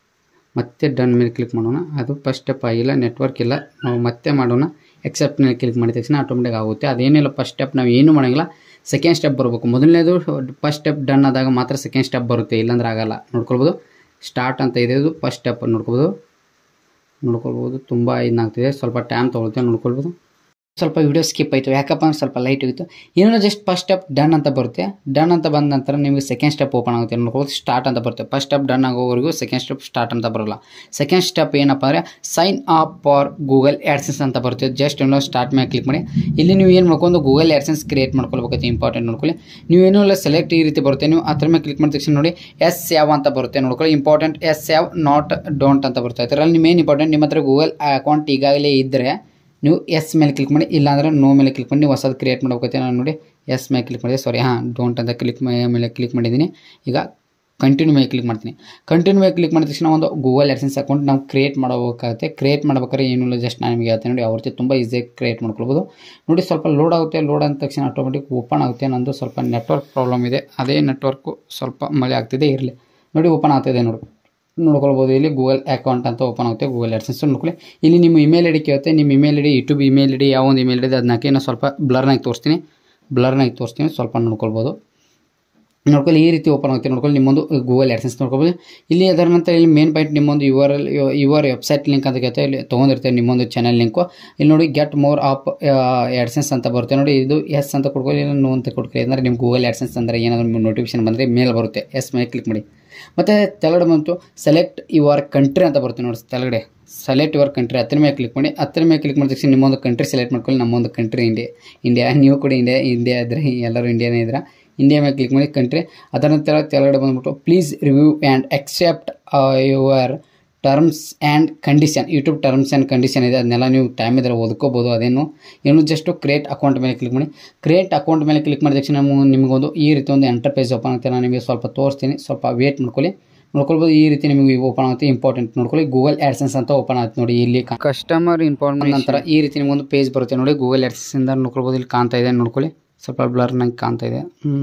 ಮತ್ತೆ ಡನ್ ಮೇಲೆ ಕ್ಲಿಕ್ ಮಾಡೋಣ ಅದು ಫಸ್ಟ್ ಸ್ಟೆಪ್ ಆಗಿಲ್ಲ ನೆಟ್ವರ್ಕ್ ಇಲ್ಲ ನಾವು ಮತ್ತೆ ಮಾಡೋಣ ಎಕ್ಸೆಪ್ಟ್ ಮೇಲೆ ಕ್ಲಿಕ್ ಮಾಡಿದ ತಕ್ಷಣ ಆಟೋಮೆಟಿಕ್ ಆಗುತ್ತೆ ಅದೇನಿಲ್ಲ ಫಸ್ಟ್ ಸ್ಟೆಪ್ ನಾವು ಏನು ಮಾಡೋಂಗಿಲ್ಲ ಸೆಕೆಂಡ್ ಸ್ಟೆಪ್ ಬರಬೇಕು ಮೊದಲನೇದು ಫಸ್ಟ್ ಸ್ಟೆಪ್ ಡನ್ ಆದಾಗ ಮಾತ್ರ ಸೆಕೆಂಡ್ ಸ್ಟೆಪ್ ಬರುತ್ತೆ ಇಲ್ಲಾಂದ್ರೆ ಆಗಲ್ಲ ನೋಡ್ಕೊಳ್ಬೋದು ಸ್ಟಾರ್ಟ್ ಅಂತ ಇದೆ ಇದು ಫಸ್ಟ್ ಸ್ಟೆಪ್ ನೋಡ್ಕೊಬೋದು ನೋಡ್ಕೊಳ್ಬೋದು ತುಂಬ ಇದಾಗ್ತಿದೆ ಸ್ವಲ್ಪ ಟೈಮ್ ತೊಗೊಳುತ್ತೆ ನೋಡ್ಕೊಳ್ಬೋದು ಸ್ವಲ್ಪ ವಿಡಿಯೋ ಸ್ಕಿಪ್ ಆಯಿತು ಯಾಕಪ್ಪ ಅಂದ್ರೆ ಸ್ವಲ್ಪ ಲೈಟ್ ಹೋಗಿತ್ತು ಏನೋ ಜಸ್ಟ್ ಫಸ್ಟ್ ಸ್ಟೆಪ್ ಡನ್ ಅಂತ ಬರುತ್ತೆ ಡನ್ ಅಂತ ಬಂದ ನಂತರ ನಿಮಗೆ ಸೆಕೆಂಡ್ ಸ್ಟೆಪ್ ಓಪನ್ ಆಗುತ್ತೆ ನೋಡ್ಬೋದು ಸ್ಟಾರ್ಟ್ ಅಂತ ಬರುತ್ತೆ ಫಸ್ಟ್ ಸ್ಟೆಪ್ ಡನ್ ಆಗೋವರೆಗೂ ಸೆಕೆಂಡ್ ಸ್ಟೆಪ್ ಸ್ಟಾರ್ಟ್ ಅಂತ ಬರೋಲ್ಲ ಸೆಕೆಂಡ್ ಸ್ಟೆಪ್ ಏನಪ್ಪ ಅಂದರೆ sign up for Google AdSense ಅಂತ ಬರುತ್ತೆ ಜಸ್ಟ್ ಏನೋ ಸ್ಟಾರ್ಟ್ ಮೇಲೆ ಕ್ಲಿಕ್ ಮಾಡಿ ಇಲ್ಲಿ ನೀವು ಏನು ಮಾಡ್ಕೊಂಡು ಗೂಗಲ್ ಆ್ಯಡ್ಸೆನ್ಸ್ ಕ್ರಿಯೇಟ್ ಮಾಡ್ಕೊಳ್ಬೇಕಾಗುತ್ತೆ ಇಂಪಾರ್ಟೆಂಟ್ ನೋಡ್ಕೊಳ್ಳಿ ನೀವು ಏನೂ ಇಲ್ಲ ಸೆಲೆಕ್ಟ್ ಈ ರೀತಿ ಬರುತ್ತೆ ನೀವು ಅದ್ರ ಮೇಲೆ ಕ್ಲಿಕ್ ಮಾಡಿದ ತಕ್ಷಣ ನೋಡಿ ಎಸ್ ಯಾವ ಅಂತ ಬರುತ್ತೆ ನೋಡ್ಕೊಳ್ಳಿ ಇಂಪಾರ್ಟೆಂಟ್ ಎಸ್ ಯಾವ ನಾಟ್ ಡೋಂಟ್ ಅಂತ ಬರುತ್ತೆ ಅದರಲ್ಲಿ ನಿಮ್ಮ ಏನು ಇಂಪಾರ್ಟೆಂಟ್ ನಿಮ್ಮ ಹತ್ರ ಗೂಗಲ್ ಅಕೌಂಟ್ ಈಗಾಗಲೇ ಇದ್ದರೆ ನೀವು ಎಸ್ ಮೇಲೆ ಕ್ಲಿಕ್ ಮಾಡಿ ಇಲ್ಲಾಂದ್ರೆ ನೋ ಮೇಲೆ ಕ್ಲಿಕ್ ಮಾಡಿ ನೀವು ಹೊಸದು ಕ್ರಿಯೇಟ್ ಮಾಡ್ಬೇಕೈತೆ ನಾನು ನೋಡಿ ಎಸ್ ಮೇಲೆ ಕ್ಲಿಕ್ ಮಾಡಿದೆ ಸಾರಿ ಹಾಂ ಡೋಂಟ್ ಅಂತ ಕ್ಲಿಕ್ ಮೇಲೆ ಕ್ಲಿಕ್ ಮಾಡಿದ್ದೀನಿ ಈಗ ಕಂಟಿನ್ಯೂ ಮೇಲೆ ಕ್ಲಿಕ್ ಮಾಡ್ತೀನಿ ಕಂಟಿನ್ಯೂ ಮೇಲೆ ಕ್ಲಿಕ್ ಮಾಡಿದ ತಕ್ಷಣ ಒಂದು ಗೂಗಲ್ ಆ್ಯಡ್ಸೆನ್ಸ್ ಅಕೌಂಟ್ ನಾವು ಕ್ರಿಯೇಟ್ ಮಾಡಬೇಕಾಗುತ್ತೆ ಕ್ರಿಯೇಟ್ ಮಾಡ್ಬೇಕಾದ್ರೆ ಏನೂ ಇಲ್ಲ ಜಸ್ಟ್ ನಾನು ನಿಮಗೆ ಹೇಳ್ತೀನಿ ನೋಡಿ ಅವ್ರ ತುಂಬ ಈಸಿಯಾಗಿ ಕ್ರಿಯೇಟ್ ಮಾಡ್ಕೊಳ್ಬೋದು ನೋಡಿ ಸ್ವಲ್ಪ ಲೋಡ್ ಆಗುತ್ತೆ ಲೋಡ್ ಅಂದ ತಕ್ಷಣ ಆಟೋಮೆಟಿಕ್ ಓಪನ್ ಆಗುತ್ತೆ ನಂದು ಸ್ವಲ್ಪ ನೆಟ್ವರ್ಕ್ ಪ್ರಾಬ್ಲಮ್ ಇದೆ ಅದೇ ನೆಟ್ವರ್ಕು ಸ್ವಲ್ಪ ಮಳೆ ಆಗ್ತಿದೆ ಇರಲಿ ನೋಡಿ ಓಪನ್ ಆಗ್ತಿದೆ ನೋಡಿ ನೋಡ್ಕೊಳ್ಬೋದು ಇಲ್ಲಿ ಗೂಗಲ್ ಅಕೌಂಟ್ ಅಂತ ಓಪನ್ ಆಗುತ್ತೆ ಗೂಗಲ್ ಆ್ಯಡ್ಸೆನ್ಸ್ ನೋಡ್ಕೊಳ್ಳಿ ಇಲ್ಲಿ ನಿಮ್ಮ ಇಮೇಲ್ ಐ ಡಿ ಕೇಳುತ್ತೆ ನಿಮ್ಮ email I D YouTube email I D ಯಾವ ಒಂದು ಇಮೇಲ್ ಐ ಡಿ ಅದನ್ನ ಹಾಕಿ ನಾನು ಸ್ವಲ್ಪ ಬ್ಲರ್ನಾಗಿ ತೋರಿಸ್ತೀನಿ ಬ್ಲರ್ನಾಗಿ ತೋರಿಸ್ತೀನಿ ಸ್ವಲ್ಪ ನೋಡ್ಕೊಳ್ಬೋದು ನೋಡ್ಕೊಳ್ಳಿ ಈ ರೀತಿ ಓಪನ್ ಆಗುತ್ತೆ ನೋಡ್ಕೊಳ್ಳಿ ನಿಮ್ಮೊಂದು ಗೂಗಲ್ ಆ್ಯಡ್ಸೆನ್ಸ್ ನೋಡ್ಕೊಬೋದು ಇಲ್ಲಿ ಅದರ ನಂತರ ಇಲ್ಲಿ ಮೇನ್ ಪಾಯಿಂಟ್ ನಿಮ್ಮೊಂದು U R L U R website link ಅಂತ ಕೇಳ್ತೆ ಇಲ್ಲಿ ತೊಗೊಂಡಿರ್ತೇವೆ ನಿಮ್ಮೊಂದು ಚಾನಲ್ ಲಿಂಕು ಇಲ್ಲಿ ನೋಡಿ ಗೆಟ್ ಮೋರ್ ಆಪ್ ಆ್ಯಡ್ಸೆನ್ಸ್ ಅಂತ ಬರುತ್ತೆ ನೋಡಿ ಇದು ಎಸ್ ಅಂತ ಕೊಡ್ಕೊಳ್ಳಿ ಇಲ್ಲ ನೋ ಅಂತ ಕೊಡ್ಕೊಳ್ಳಿ ಅಂದರೆ ನಿಮ್ಮ ಗೂಗಲ್ ಆ್ಯಡ್ಸೆನ್ಸ್ ಅಂದರೆ ಏನಾದರೂ ನಿಮ್ಗೆ ನೋಟಿಫಿಕೇಶನ್ ಬಂದರೆ ಮೇಲ್ ಬರುತ್ತೆ ಎಸ್ ಮೇಲೆ ಕ್ಲಿಕ್ ಮಾಡಿ ಮತ್ತು ತೆಳಗಡೆ ಬಂತು ಸೆಲೆಕ್ಟ್ ಯುವರ್ ಕಂಟ್ರಿ ಅಂತ ಬರುತ್ತೆ ನೋಡಿ ತೆಳಗಡೆ ಸೆಲೆಕ್ಟ್ ಯುವರ್ ಕಂಟ್ರಿ ಹತ್ತಿರ ಮೇಲೆ ಕ್ಲಿಕ್ ಮಾಡಿ ಹತ್ತಿರ ಮೇಲೆ ಕ್ಲಿಕ್ ಮಾಡಿದ ತಕ್ಷಣ ನಿಮ್ಮೊಂದು ಕಂಟ್ರಿ ಸೆಲೆಕ್ಟ್ ಮಾಡ್ಕೊಳ್ಳಿ ನಮ್ಮೊಂದು ಕಂಟ್ರಿ ಇಂಡಿಯಾ ಇಂಡಿಯಾ ನೀವು ಕೂಡ ಇಂಡಿಯಾ ಇಂಡಿಯಾ ಇದ್ದರೆ ಎಲ್ಲರೂ ಇಂಡಿಯಾನೇ ಇದ್ರೆ ಇಂಡಿಯಾ ಮೇಲೆ ಕ್ಲಿಕ್ ಮಾಡಿ ಕಂಟ್ರಿ ಅದರ ನಂತರ ಕೆಳಗಡೆ ಬಂದ್ಬಿಟ್ಟು please review and accept your terms and condition YouTube terms and condition ಇದೆ ಅದನ್ನೆಲ್ಲ ನೀವು ಟೈಮ್ ಇದ್ದರೆ ಓದ್ಕೋಬೋದು ಅದೇನು ಏನು ಜಸ್ಟ್ ಕ್ರಿಯೇಟ್ ಅಕೌಂಟ್ ಮೇಲೆ ಕ್ಲಿಕ್ ಮಾಡಿ ಕ್ರಿಯೇಟ್ ಅಕೌಂಟ್ ಮೇಲೆ ಕ್ಲಿಕ್ ಮಾಡಿದ ತಕ್ಷಣ ನಮಗೆ ನಿಮಗೊಂದು ಈ ರೀತಿ ಒಂದು ಎಂಟರ್ಪೇಜ್ ಓಪನ್ ಆಗುತ್ತೆ ನಾನು ನಿಮಗೆ ಸ್ವಲ್ಪ ತೋರಿಸ್ತೀನಿ ಸ್ವಲ್ಪ ವೇಟ್ ಮಾಡ್ಕೊಳ್ಳಿ ನೋಡ್ಕೊಳ್ಬೋದು ಈ ರೀತಿ ನಿಮಗೆ ಓಪನ್ ಆಗುತ್ತೆ ಇಂಪಾರ್ಟೆಂಟ್ ನೋಡ್ಕೊಳ್ಳಿ ಗೂಗಲ್ ಆ್ಯಡ್ಸೆನ್ಸ್ ಅಂತ ಓಪನ್ ಆಗುತ್ತೆ ನೋಡಿ ಇಲ್ಲಿ ಕಸ್ಟಮರ್ ಇನ್ಫಾರ್ಮೇಷನ್ ನಂತರ ಈ ರೀತಿ ನಿಮಗೊಂದು ಪೇಜ್ ಬರುತ್ತೆ ನೋಡಿ ಗೂಗಲ್ ಆ್ಯಡ್ಸೆನ್ಸಿಂದ ನೋಡ್ಕೊಳ್ಬೋದು ಇಲ್ಲಿ ಕಾಣ್ತಾ ಇದೆ ನೋಡ್ಕೊಳ್ಳಿ ಸ್ವಲ್ಪ ಬ್ಲರ್ ನಂಗೆ ಕಾಣ್ತಾ ಇದೆ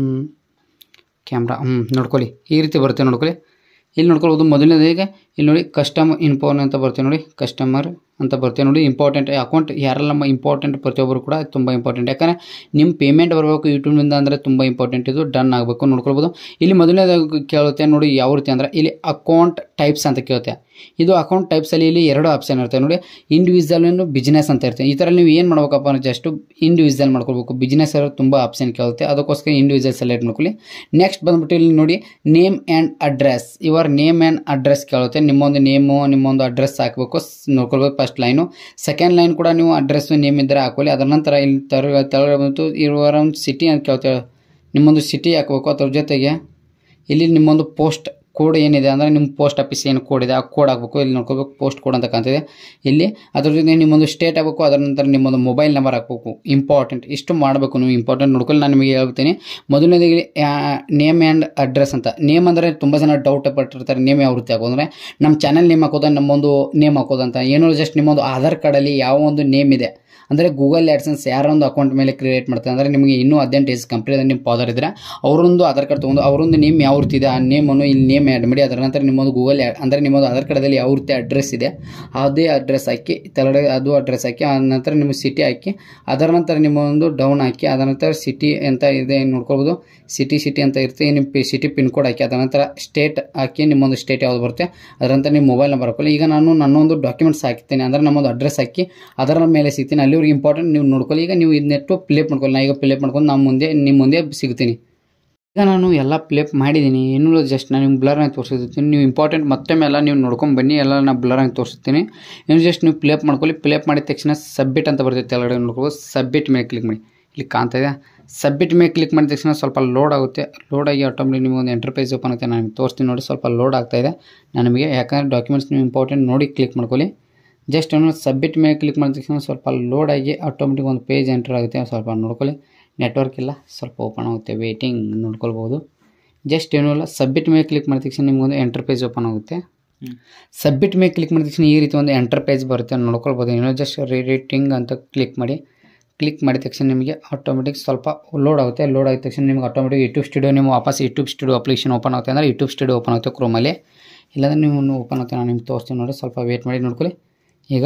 ಕ್ಯಾಮ್ರಾ ಹ್ಞೂ ನೋಡ್ಕೊಳ್ಳಿ ಈ ರೀತಿ ಬರುತ್ತೆ ನೋಡ್ಕೊಳ್ಳಿ ಇಲ್ಲಿ ನೋಡ್ಕೊಳ್ಬೋದು ಮೊದಲನೇದಾಗೆ ಇಲ್ಲಿ ನೋಡಿ ಕಸ್ಟಮ್ ಇನ್ಫೋನ್ ಅಂತ ಬರುತ್ತೆ ನೋಡಿ ಕಸ್ಟಮರ್ ಅಂತ ಬರುತ್ತೆ ನೋಡಿ ಇಂಪಾರ್ಟೆಂಟ್ ಅಕೌಂಟ್ ಯಾರೆಲ್ಲ ಇಂಪಾರ್ಟೆಂಟ್ ಪ್ರತಿಯೊಬ್ಬರು ಕೂಡ ತುಂಬ ಇಂಪಾರ್ಟೆಂಟ್ ಯಾಕಂದರೆ ನಿಮ್ಮ ಪೇಮೆಂಟ್ ಬರಬೇಕು ಯೂಟ್ಯೂಬ್ನಿಂದ ಅಂದರೆ ತುಂಬ ಇಂಪಾರ್ಟೆಂಟ್ ಇದು ಡನ್ ಆಗಬೇಕು ನೋಡ್ಕೊಳ್ಬೋದು ಇಲ್ಲಿ ಮೊದಲನೇದಾಗಿ ಕೇಳುತ್ತೆ ನೋಡಿ ಯಾವ ರೀತಿ ಅಂದರೆ ಇಲ್ಲಿ ಅಕೌಂಟ್ ಟೈಪ್ಸ್ ಅಂತ ಕೇಳುತ್ತೆ ಇದು ಅಕೌಂಟ್ ಟೈಪ್ಸಲ್ಲಿ ಇಲ್ಲಿ ಎರಡು ಆಪ್ಷನ್ ಇರುತ್ತೆ ನೋಡಿ ಇಂಡಿವಿಜುವಲ್ ಏನು ಬಿಸ್ನೆಸ್ ಅಂತ ಇರುತ್ತೆ ಈ ಥರ ನೀವು ಏನು ಮಾಡ್ಬೇಕಪ್ಪ ಅಂದರೆ ಜಸ್ಟ್ ಇಂಡಿವಿಜುವಲ್ ಮಾಡ್ಕೊಳ್ಬೇಕು ಬಿಸ್ನೆಸ್ ಇರೋ ತುಂಬ ಆಪ್ಷನ್ ಕೇಳುತ್ತೆ ಅದಕ್ಕೋಸ್ಕರ ಇಂಡಿವಿಜುವಲ್ ಸೆಲೆಕ್ಟ್ ಮಾಡ್ಕೊಳ್ಳಿ ನೆಕ್ಸ್ಟ್ ಬಂದ್ಬಿಟ್ಟು ಇಲ್ಲಿ ನೋಡಿ name and address your name and address ಕೇಳುತ್ತೆ ನಿಮ್ಮೊಂದು ನೇಮು ನಿಮ್ಮೊಂದು ಅಡ್ರೆಸ್ ಹಾಕಬೇಕು ನೋಡ್ಕೊಳ್ಬೇಕು ಫಸ್ಟ್ ಲೈನು ಸೆಕೆಂಡ್ ಲೈನ್ ಕೂಡ ನೀವು ಅಡ್ರೆಸ್ಸು ನೇಮ್ ಇದ್ದರೆ ಹಾಕೊಳ್ಳಿ ಅದರ ನಂತರ ಇಲ್ಲಿ ತರ ತೆಳಗಡೆ ಬಂತು ಇರುವ ಒಂದು ಸಿಟಿ ಅಂತ ಕೇಳ್ತೇವೆ ನಿಮ್ಮೊಂದು ಸಿಟಿ ಹಾಕಬೇಕು ಅದ್ರ ಜೊತೆಗೆ ಇಲ್ಲಿ ನಿಮ್ಮೊಂದು ಪೋಸ್ಟ್ ಕೋಡ್ ಏನಿದೆ ಅಂದರೆ ನಿಮ್ಮ ಪೋಸ್ಟ್ ಆಫೀಸ್ ಏನು ಕೋಡ್ ಇದೆ ಆ ಕೋಡ್ ಹಾಕಬೇಕು ಇಲ್ಲಿ ನೋಡ್ಕೋಬೇಕು ಪೋಸ್ಟ್ ಕೋಡ್ ಅಂತ ಕಾಣ್ತಿದೆ ಇಲ್ಲಿ ಅದ್ರ ಜೊತೆ ನಿಮ್ಮೊಂದು ಸ್ಟೇಟ್ ಆಗಬೇಕು ಅದರ ನಂತರ ನಿಮ್ಮೊಂದು ಮೊಬೈಲ್ ನಂಬರ್ ಹಾಕಬೇಕು ಇಂಪಾರ್ಟೆಂಟ್ ಇಷ್ಟು ಮಾಡಬೇಕು ನೀವು ಇಂಪಾರ್ಟೆಂಟ್ ನೋಡ್ಕೊಳ್ಳಿ ನಾನು ನಿಮಗೆ ಹೇಳ್ತೀನಿ ಮೊದಲನೇದಾಗಿ ನೇಮ್ ಆ್ಯಂಡ್ ಅಡ್ರೆಸ್ ಅಂತ ನೇಮ್ ಅಂದರೆ ತುಂಬ ಜನ ಡೌಟ್ ಪಟ್ಟಿರ್ತಾರೆ ನೇಮ್ ಯಾವ ರೀತಿ ಹಾಕೋದು ಅಂದರೆ ನಮ್ಮ ಚಾನಲ್ ನೇಮ್ ಹಾಕೋದು ನಮ್ಮೊಂದು ನೇಮ್ ಹಾಕೋದಂತ ಏನೋ ಜಸ್ಟ್ ನಿಮ್ಮೊಂದು ಆಧಾರ್ ಕಾರ್ಡಲ್ಲಿ ಯಾವ ಒಂದು ನೇಮ್ ಇದೆ ಅಂದರೆ ಗೂಗಲ್ ಆ್ಯಡ್ಸನ್ಸ್ ಯಾರೊಂದು ಅಕೌಂಟ್ ಮೇಲೆ ಕ್ರಿಯೇಟ್ ಮಾಡ್ತಾರೆ ಅಂದರೆ ನಿಮಗೆ ಇನ್ನೂ ಹದಿನೆಂಟು ಏಜ್ ಕಂಪ್ಲೀಟ್ ನಿಮ್ಮ ಫಾದರ್ ಇದ್ದರೆ ಅವರೊಂದು ಆಧಾರ್ ಕಾರ್ಡ್ ತೊಗೊಂಡು ಅವರೊಂದು ನೇಮ್ ಯಾವ ರೀತಿ ಇದೆ ಆ ನೇಮನ್ನು ಇಲ್ಲಿ ನೇಮ್ ಆ್ಯಡ್ ಮಾಡಿ ಅದರ ನಂತರ ನಿಮ್ಮೊಂದು ಗೂಗಲ್ ಅಂದರೆ ನಿಮ್ಮೊಂದು ಆಧಾರ್ ಕಾರ್ಡಲ್ಲಿ ಯಾವ ರೀತಿ ಅಡ್ರೆಸ್ ಇದೆ ಅದೇ ಅಡ್ರೆಸ್ ಹಾಕಿ ತೆಳಗಡೆ ಅದು ಅಡ್ರೆಸ್ ಹಾಕಿ ಆ ನಂತರ ನಿಮ್ಮ ಸಿಟಿ ಹಾಕಿ ಅದರ ನಂತರ ನಿಮ್ಮ ಒಂದು ಡೌನ್ ಹಾಕಿ ಅದರ ನಂತರ ಸಿಟಿ ಅಂತ ಇದೆ ನೋಡ್ಕೊಳ್ಬೋದು ಸಿಟಿ ಸಿಟಿ ಅಂತ ಇರುತ್ತೆ ನಿಮ್ಮ ಪಿ ಸಿಟಿ ಪಿನ್ ಕೋಡ್ ಹಾಕಿ ಅದರ ನಂತರ ಸ್ಟೇಟ್ ಹಾಕಿ ನಿಮ್ಮೊಂದು ಸ್ಟೇಟ್ ಯಾವ್ದು ಬರುತ್ತೆ ಅದರ ನಂತರ ನಿಮ್ಮ ಮೊಬೈಲ್ ನಂಬರ್ ಹಾಕೊಳ್ಳಿ ಈಗ ನಾನು ನನ್ನೊಂದು ಡಾಕ್ಯುಮೆಂಟ್ಸ್ ಹಾಕ್ತೀನಿ ಅಂದರೆ ನಮ್ಮೊಂದು ಅಡ್ರೆಸ್ ಹಾಕಿ ಅದರ ಮೇಲೆ ಸಿಗ್ತೀನಿ ಅಲ್ಲಿವರೆಗೆ ಇಂಪಾರ್ಟೆಂಟ್ ನೀವು ನೋಡ್ಕೊಳ್ಳಿ ಈಗ ನೀವು ಇದನ್ನೆಟ್ಟು ಪ್ಲೇಪ್ ಮಾಡ್ಕೊಳ್ಳಿ ನಾ ಈಗ ಪ್ಲೇಪ್ ಮಾಡ್ಕೊಂಡು ನಾನು ಮುಂದೆ ನಿಮ್ಮ ಮುಂದೆ ಸಿಗ್ತೀನಿ ಈಗ ನಾನು ಎಲ್ಲ ಪ್ಲೇಪ್ ಮಾಡಿದ್ದೀನಿ ಇನ್ನೂ ಜಸ್ಟ್ ನಾನು ನಿಮ್ಗೆ ಬ್ಲರ್ ಆಗಿ ತೋರಿಸಿರ್ತೀನಿ ನೀವು ಇಂಪಾರ್ಟೆಂಟ್ ಮತ್ತೆ ಮೇಲೆ ನೀವು ನೋಡ್ಕೊಂಡು ಬನ್ನಿ ಎಲ್ಲ ನಾನು ಬ್ಲರ್ ಆಗಿ ತೋರಿಸ್ತೀನಿ ಇನ್ನು ಜಸ್ಟ್ ನೀವು ಪ್ಲೇಪ್ ಮಾಡ್ಕೊಳ್ಳಿ ಪ್ಲೇಪ್ ಮಾಡಿದ ತಕ್ಷಣ ಸಬ್ಮಿಟ್ ಅಂತ ಬರ್ತೈತೆ ಕೆಳಗಡೆ ನೋಡ್ಕೋಬೋದು ಸಬ್ಮಿಟ್ ಮೇಲೆ ಕ್ಲಿಕ್ ಮಾಡಿ ಇಲ್ಲಿ ಕಾಣ್ತಾ ಇದೆ ಸಬ್ಮಿಟ್ ಮೇಲೆ ಕ್ಲಿಕ್ ಮಾಡಿದ ತಕ್ಷಣ ಸ್ವಲ್ಪ ಲೋಡ್ ಆಗುತ್ತೆ ಲೋಡ್ ಆಗಿ ಆಟೋಮೆಟಿಕ್ ನಿಮಗೆ ಒಂದು ಎಂಟರ್ಪ್ರೈಸ್ ಓಪನ್ ಆಗುತ್ತೆ ನಾನು ನಿಮ್ಗೆ ತೋರಿಸ್ತೀನಿ ನೋಡಿ ಸ್ವಲ್ಪ ಲೋಡ್ ಆಗ್ತಾ ಇದೆ ನಾನು ನಿಮಗೆ ಯಾಕಂದರೆ ಡಾಕ್ಯುಮೆಂಟ್ಸ್ ನೀವು ಇಂಪಾರ್ಟೆಂಟ್ ನೋಡಿ ಕ್ಲಿಕ್ ಮಾಡ್ಕೊಳ್ಳಿ ಜಸ್ಟ್ ಒಂದು ಸಬ್ಮಿಟ್ ಮೇಲೆ ಕ್ಲಿಕ್ ಮಾಡಿದ ತಕ್ಷಣ ಸ್ವಲ್ಪ ಲೋಡ್ ಆಗಿ ಆಟೋಮೆಟಿಕ್ ಒಂದು ಪೇಜ್ ಎಂಟರ್ ಆಗುತ್ತೆ ಸ್ವಲ್ಪ ನೋಡ್ಕೊಳ್ಳಿ ನೆಟ್ವರ್ಕ್ ಇಲ್ಲ ಸ್ವಲ್ಪ ಓಪನ್ ಆಗುತ್ತೆ ವೇಟಿಂಗ್ ನೋಡ್ಕೊಳ್ಬೋದು ಜಸ್ಟ್ ಏನೂ ಇಲ್ಲ ಸಬ್ಮಿಟ್ ಮೇಲೆ ಕ್ಲಿಕ್ ಮಾಡಿದ ತಕ್ಷಣ ನಿಮಗೊಂದು ಎಂಟರ್ ಪೇಜ್ ಓಪನ್ ಆಗುತ್ತೆ ಸಬ್ಮಿಟ್ ಮೇಲೆ ಕ್ಲಿಕ್ ಮಾಡಿದ ತಕ್ಷಣ ಈ ರೀತಿ ಒಂದು ಎಂಟರ್ ಪೇಜ್ ಬರುತ್ತೆ ನೋಡ್ಕೊಳ್ಬೋದು ಏನೋ ಜಸ್ಟ್ ರೇಟಿಂಗ್ ಅಂತ ಕ್ಲಿಕ್ ಮಾಡಿ ಕ್ಲಿಕ್ ಮಾಡಿದ ತಕ್ಷಣ ನಿಮಗೆ ಆಟೋಮೆಟಿಕ್ ಸ್ವಲ್ಪ ಲೋಡ್ ಆಗುತ್ತೆ ಲೋಡ್ ಆಗಿದ ತಕ್ಷಣ ನಿಮಗೆ ಆಟೋಮೆಟಿಕ್ ಯೂಟ್ಯೂಬ್ ಸ್ಟುಡಿಯೋ ನೀವು ವಾಪಸ್ ಯೂಟ್ಯೂಬ್ ಸ್ಟುಡಿಯೋ ಅಪ್ಲಿಕೇಶನ್ ಓಪನ್ ಆಗುತ್ತೆ ಅಂದರೆ ಯೂಟ್ಯೂಬ್ ಸ್ಟುಡಿಯೋ ಓಪನ್ ಆಗುತ್ತೆ ಕ್ರೋಮಲ್ಲಿ ಇಲ್ಲಾಂದರೆ ನೀವು ಓಪನ್ ಆಗುತ್ತೆ ನಾನು ನಿಮ್ಗೆ ತೋರಿಸ್ತೀನಿ ನೋಡಿ ಸ್ವಲ್ಪ ವೇಟ್ ಮಾಡಿ ನೋಡ್ಕೊಳ್ಳಿ ಈಗ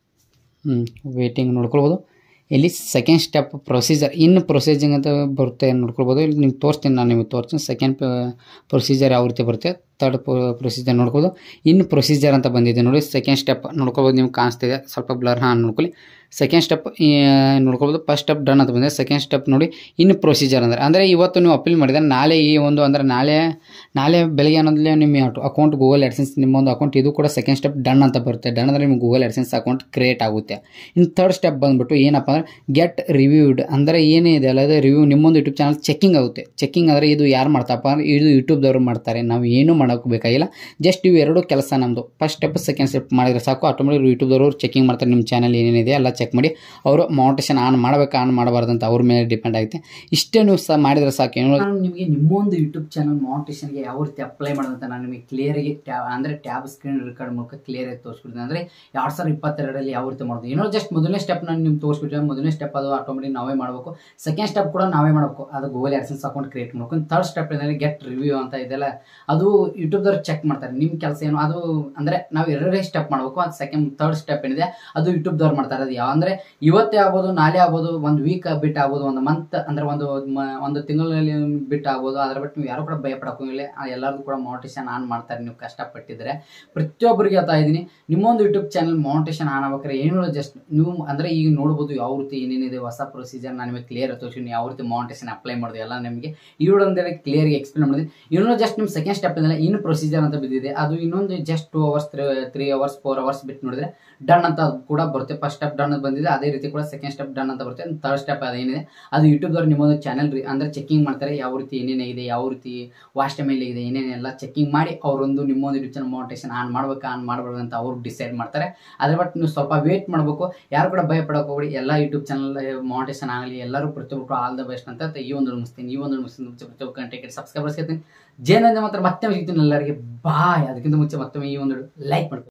ಹ್ಞೂ ವೇಟಿಂಗ್ ನೋಡ್ಕೊಳ್ಬೋದು ಇಲ್ಲಿ ಸೆಕೆಂಡ್ ಸ್ಟೆಪ್ ಪ್ರೊಸೀಜರ್ ಇನ್ನು ಪ್ರೊಸೀಜಿಂಗ್ ಅಂತ ಬರುತ್ತೆ ನೋಡ್ಕೊಳ್ಬೋದು ಇಲ್ಲಿ ನಿಮ್ಗೆ ತೋರಿಸ್ತೀನಿ ನಾನು ನಿಮಗೆ ತೋರಿಸ್ತೀನಿ ಸೆಕೆಂಡ್ ಪ್ರೊಸೀಜರ್ ಯಾವ ರೀತಿ ಬರುತ್ತೆ ತರ್ಡ್ ಪ್ರೊಸೀಜರ್ ನೋಡ್ಬೋದು ಇನ್ನು ಪ್ರೊಸೀಜರ್ ಅಂತ ಬಂದಿದೆ ನೋಡಿ ಸೆಕೆಂಡ್ ಸ್ಟೆಪ್ ನೋಡ್ಕೊಬೋದು ನಿಮ್ಗೆ ಕಾಣಿಸ್ತಿದೆ ಸ್ವಲ್ಪ ಬ್ಲರ್ ಹಾಂ ನೋಡ್ಕೊಳ್ಳಿ ಸೆಕೆಂಡ್ ಸ್ಟೆಪ್ ನೋಡ್ಕೊಬೋದು ಫಸ್ಟ್ ಸ್ಟೆಪ್ ಡನ್ ಅಂತ ಬಂದಿದೆ ಸೆಕೆಂಡ್ ಸ್ಟೆಪ್ ನೋಡಿ ಇನ್ನು ಪ್ರೊಸೀಜರ್ ಅಂದರೆ ಅಂದರೆ ಇವತ್ತು ನೀವು ಅಪೀಲ್ ಮಾಡಿದರೆ ನಾಳೆ ಈ ಒಂದು ಅಂದರೆ ನಾಳೆ ನಾಳೆ ಬೆಳಗ್ಗೆ ಅನ್ನೋದ್ರಲ್ಲಿ ನಿಮ್ಮ ಅಕೌಂಟ್ ಗೂಗಲ್ ಆ್ಯಡ್ಸೆನ್ಸ್ ನಿಮ್ಮೊಂದು ಅಕೌಂಟ್ ಇದು ಕೂಡ ಸೆಕೆಂಡ್ ಸ್ಟೆಪ್ ಡನ್ ಅಂತ ಬರುತ್ತೆ ಡನ್ ಅಂದರೆ ನಿಮ್ಗೆ ಗೂಗಲ್ ಆ್ಯಡ್ಸೆನ್ಸ್ ಅಕೌಂಟ್ ಕ್ರಿಯೇಟ್ ಆಗುತ್ತೆ ಇನ್ನು ಥರ್ಡ್ ಸ್ಟೆಪ್ ಬಂದುಬಿಟ್ಟು ಏನಪ್ಪ ಅಂದರೆ ಗೆಟ್ ರಿವ್ಯೂಡ್ ಅಂದರೆ ಏನಿದೆ ಅಲ್ಲ ಅದು ರಿವ್ಯೂ ನಿಮ್ಮೊಂದು ಯೂಟ್ಯೂಬ್ ಚಾನಲ್ ಚೆಕಿಂಗ್ ಆಗುತ್ತೆ ಚೆಕಿಂಗ್ ಅಂದರೆ ಇದು ಯಾರು ಮಾಡ್ತಪ್ಪ ಅಂದ್ರೆ ಇದು ಯೂಟ್ಯೂಬ್ದವ್ರು ಮಾಡ್ತಾರೆ ನಾವು ಏನೂ ಮಾಡೋಕ್ಕೆ ಬೇಕಾಗಿಲ್ಲ ಜಸ್ಟ್ ಇವು ಎರಡು ಕೆಲಸ ನಮ್ಮದು ಫಸ್ಟ್ ಸ್ಟೆಪ್ ಸೆಕೆಂಡ್ ಸ್ಟೆಪ್ ಮಾಡಿದ್ರೆ ಸಾಕು ಆಟೋಮೆಟಿಕ್ ಯೂಟ್ಯೂಬ್ದವರು ಚೆಕಿಂಗ್ ಮಾಡ್ತಾರೆ ನಿಮ್ಮ ಚಾನಲ್ ಏನೇನಿದೆ ಎಲ್ಲ ಚೆಕ್ ಮಾಡಿ ಅವರು ಮೌಂಟೇಶನ್ ಆನ್ ಮಾಡಬೇಕಾ ಆನ್ ಮಾಡಬಾರ್ದು ಅಂತ ಅವ್ರ ಮೇಲೆ ಡಿಪೆಂಡ್ ಆಗುತ್ತೆ ಇಷ್ಟೇ ನೀವು ಸಹ ಮಾಡಿದ್ರೆ ಸಾಕು ಏನು ನಾನು ನಿಮಗೆ ನಿಮ್ಮೊಂದು ಯೂಟ್ಯೂಬ್ ಚಾನಲ್ ಮೌಂಟೇಶನ್ಗೆ ಯಾವ ರೀತಿ ಅಪ್ಲೈ ಮಾಡೋದಂತ ನಾನು ನಿಮಗೆ ಕ್ಲಿಯರಿಗೆ ಟ್ಯಾಬ್ ಅಂದರೆ ಟ್ಯಾಬ್ ಸ್ಕ್ರೀನ್ ರೆಕಾರ್ಡ್ ಮೂಲಕ ಕ್ಲಿಯರ್ ಆಗಿ ತೋರಿಸ್ಬಿಡ್ತೀನಿ ಅಂದರೆ ಎರಡು ಸಾವಿರದ ಇಪ್ಪತ್ತೆರಡರಲ್ಲಿ ಯಾವ ರೀತಿ ಮಾಡೋದು ಏನೋ ಜಸ್ಟ್ ಮೊದಲನೇ ಸ್ಟೆಪ್ ನಾನು ನಿಮ್ಗೆ ತೋರಿಸ್ಬಿಟ್ಟೆ ಮೊದಲನೇ ಸ್ಟೆಪ್ ಅದು ಆಟೋಮೆಟಿಕ್ ನಾವೇ ಮಾಡಬೇಕು ಸೆಕೆಂಡ್ ಸ್ಟೆಪ್ ಕೂಡ ನಾವೇ ಮಾಡಬೇಕು ಅದು ಗೂಗಲ್ ಆಡ್ಸೆನ್ಸ್ ಅಕೌಂಟ್ ಕ್ರಿಯೇಟ್ ಮಾಡಬೇಕು ಥರ್ಡ್ ಸ್ಟೆಪ್ ಏನಾದ್ರೆ ಗೆಟ್ ರಿವ್ಯೂ ಅಂತ ಇದೆಲ್ಲ ಅದು ಯೂಟ್ಯೂಬ್ದವ್ರು ಚೆಕ್ ಮಾಡ್ತಾರೆ ನಿಮ್ಮ ಕೆಲಸ ಏನು ಅದು ಅಂದರೆ ನಾವು ಎರಡೇ ಸ್ಟೆಪ್ ಮಾಡಬೇಕು ಅದು ಸೆಕೆಂಡ್ ಥರ್ಡ್ ಸ್ಟೆಪ್ ಏನಿದೆ ಅದು ಯೂಟ್ಯೂಬ್ದವ್ರು ಮಾಡ್ತಾರೆ ಅದು ಯಾವ ಅಂದರೆ ಇವತ್ತೇ ಆಗ್ಬೋದು ನಾಳೆ ಆಗ್ಬೋದು ಒಂದು ವೀಕ್ ಬಿಟ್ಟು ಆಗ್ಬೋದು ಒಂದು ಮಂತ್ ಅಂದರೆ ಒಂದು ಮ- ಒಂದು ತಿಂಗಳಲ್ಲಿ ಬಿಟ್ಟು ಆಗ್ಬೋದು ಅದ್ರ ಬಿಟ್ಟು ನೀವು ಯಾರು ಕೂಡ ಭಯಪಡೋಕ್ಕಿಲ್ಲ ಎಲ್ಲರದು ಕೂಡ ಮೌಂಟೇಶನ್ ಆನ್ ಮಾಡ್ತಾರೆ ನೀವು ಕಷ್ಟಪಟ್ಟಿದ್ರೆ ಪ್ರತಿಯೊಬ್ಬರಿಗೆ ಹೇಳ್ತಾ ಇದ್ದೀನಿ ನಿಮ್ಮೊಂದು ಯೂಟ್ಯೂಬ್ ಚಾನಲ್ ಮೌಂಟೇಶನ್ ಆನ್ ಆಗ್ಬೇಕಾದ್ರೆ ಏನು ಜಸ್ಟ್ ನೀವು ಅಂದರೆ ಈಗ ನೋಡ್ಬೋದು ಯಾವ ರೀತಿ ಏನೇನಿದೆ ಹೊಸ ಪ್ರೊಸೀಜರ್ ನಾನು ನಿಮಗೆ ಕ್ಲಿಯರ್ ತೋರಿಸಿ ಯಾವ ರೀತಿ ಮೌಂಟೇಶನ್ ಅಪ್ಲೈ ಮಾಡೋದು ಎಲ್ಲ ನಿಮಗೆ ಈ ವಿಡಿಯೋದಲ್ಲಿ ಕ್ಲಿಯರ್ಗೆ ಎಕ್ಸ್ಪ್ಲೇನ್ ಮಾಡಿದೆ ಇನ್ನೊಂದು ಜಸ್ಟ್ ನಿಮ್ಮ ಸೆಕೆಂಡ್ ಸ್ಟೆಪ್ ಇಂದಲ್ಲ ಇನ್ನು ಪ್ರೊಸೀಜರ್ ಅಂತ ಬಿದ್ದಿದೆ ಅದು ಇನ್ನೊಂದು just two hours three hours four hours ಬಿಟ್ಟು ನೋಡಿದ್ರೆ ಡನ್ ಅಂತ ಕೂಡ ಬರುತ್ತೆ ಫಸ್ಟ್ ಸ್ಟೆಪ್ ಡನ್ ಅಂತ ಬಂದಿದೆ ಅದೇ ರೀತಿ ಕೂಡ ಸೆಕೆಂಡ್ ಸ್ಟೆಪ್ ಡನ್ ಅಂತ ಬರುತ್ತೆ ಥರ್ಡ್ ಸ್ಟೆಪ್ ಅದೇನಿದೆ ಅದು ಯೂಟ್ಯೂಬ್ದವ್ರು ನಿಮ್ಮೊಂದು ಚಾನಲ್ ಅಂದರೆ ಚೆಕಿಂಗ್ ಮಾಡ್ತಾರೆ ಯಾವ ರೀತಿ ಏನೇನಿದೆ ಯಾವ ರೀತಿ ವಾಚ್ ಟೈಮ್ ಇದೆ ಏನೇನೆಲ್ಲ ಚೆಕಿಂಗ್ ಮಾಡಿ ಅವರೊಂದು ನಿಮ್ಮೊಂದು ಯೂಟ್ಯೂಬ್ ಚಾನಲ್ ಮೋಟಿವೇಶನ್ ಆನ್ ಮಾಡ್ಬೇಕಾ ಆನ್ ಮಾಡಬಾರ್ದು ಅಂತ ಅವ್ರು ಡಿಸೈಡ್ ಮಾಡ್ತಾರೆ ಅದ್ರ ಬಟ್ ನೀವು ಸ್ವಲ್ಪ ವೇಟ್ ಮಾಡಬೇಕು ಯಾರು ಕೂಡ ಭಯ ಪಡೋಕೆ ಹೋಗ್ಬೇಡಿ ಎಲ್ಲ ಯೂಟ್ಯೂಬ್ ಚಾನಲ್ ಮೋಟಿವೇಶನ್ ಆಗಲಿ ಎಲ್ಲರೂ ಪ್ರತಿಯೊಬ್ಬರು ಆಲ್ ದ ಬೆಸ್ಟ್ ಅಂತ ಈ ಒಂದು ಮುಗಿಸ್ತೀನಿ ಈ ಒಂದು ಮುಗಿಸ್ತೀನಿ ಪ್ರತಿಯೊಬ್ಬ ಕಂಟೆಂಟ್ ಸಬ್ಸ್ಕ್ರೈಬರ್ಸ್ ಇರ್ತೀನಿ ಜೇನಂದ ಮಾತ್ರ ಮತ್ತೆ ಸಿಗ್ತೀನಿ ಎಲ್ಲರಿಗೆ ಬಾಯ್ ಅದಕ್ಕಿಂತ ಮುಂಚೆ ಮತ್ತೊಮ್ಮೆ ಈ ಒಂದು ಲೈಕ್ ಮಾಡ್ತೀನಿ